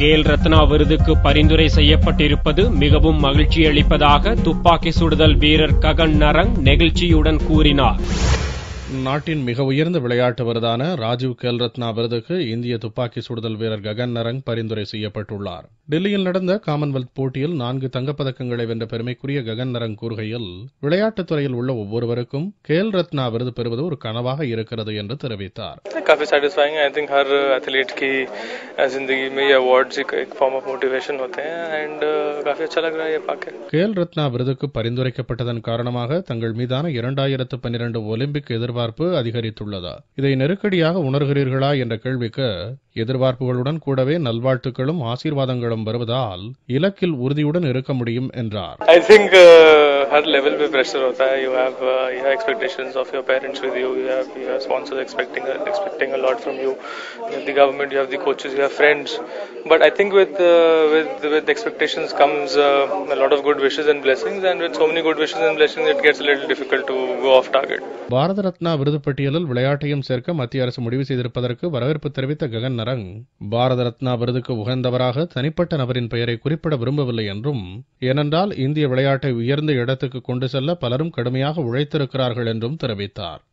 கேல் ரத்னா விருதுக்கு பரிந்துரை செய்யப்பட்டிருப்பது மிகவும் மகிழ்ச்சியளிப்பதாக துப்பாக்கி சுடுதல் வீரர் ககன் நரங் நெகிழ்ச்சியுடன் கூறினார் நாட்டின் மிக உயர்ந்த விளையாட்டு விருதான ராஜீவ் கேல் ரத்னா விருதுக்கு இந்திய துப்பாக்கி சுடுதல் வீரர் ககன் நரங் பரிந்துரை செய்யப்பட்டுள்ளார் டெல்லியில் நடந்த காமன்வெல்த் போட்டியில் நான்கு தங்கப்பதக்கங்களை வென்ற பெருமைக்குரிய ககன் நரங் கூறுகையில் விளையாட்டுத் துறையில் உள்ள ஒவ்வொருவருக்கும் கேல் ரத்னா விருது பெறுவது ஒரு கனவாக இருக்கிறது என்று தெரிவித்தார் काफी सेटिस्फाइंग है आई थिंक हर एथलीट की जिंदगी में ये अवार्ड्स एक फॉर्म ऑफ मोटिवेशन होते हैं एंड काफी अच्छा लग रहा है ये पाके கேல் ரத்னா விருதுக்கு பரிந்துரைக்கப்பட்டதன் காரணமாக தங்கள் மீதான இரண்டாயிரத்து பன்னிரண்டு ஒலிம்பிக் எதிர்பார்ப்பு அதிகரித்துள்ளதா இதை நெருக்கடியாக உணர்கிறீர்களா என்ற கேள்விக்கு எதிர்பார்ப்புகளுடன் கூடவே நல்வாழ்த்துக்களும் ஆசீர்வாதங்களும் வருவதால் இலக்கில் உறுதியுடன் இருக்க முடியும் என்றார் आई थिंक हर लेवल पे प्रेशर होता है you have you have expectations of your parents with you you have you have sponsors expecting expecting a lot from you you have the government you have the coaches you have friends but I think with with with expectations comes uh, a lot of good wishes and blessings and with so many good wishes and blessings it gets a little difficult to go off target Bharat Ratna விருது பட்டியலில் விளையாட்டையும் சேர்க்க மத்திய அரசு முடிவு செய்திருப்பதற்கு வரவேற்பு தெரிவித்த ககன் நரங் பாரத ரத்னா விருதுக்கு உகந்தவராக தனிப்பட்ட நபரின் பெயரை குறிப்பிட விரும்பவில்லை என்றும் ஏனென்றால் இந்திய விளையாட்டை உயர்ந்த இடத்துக்கு கொண்டு செல்ல பலரும் கடுமையாக உழைத்திருக்கிறார்கள் என்றும் தெரிவித்தார்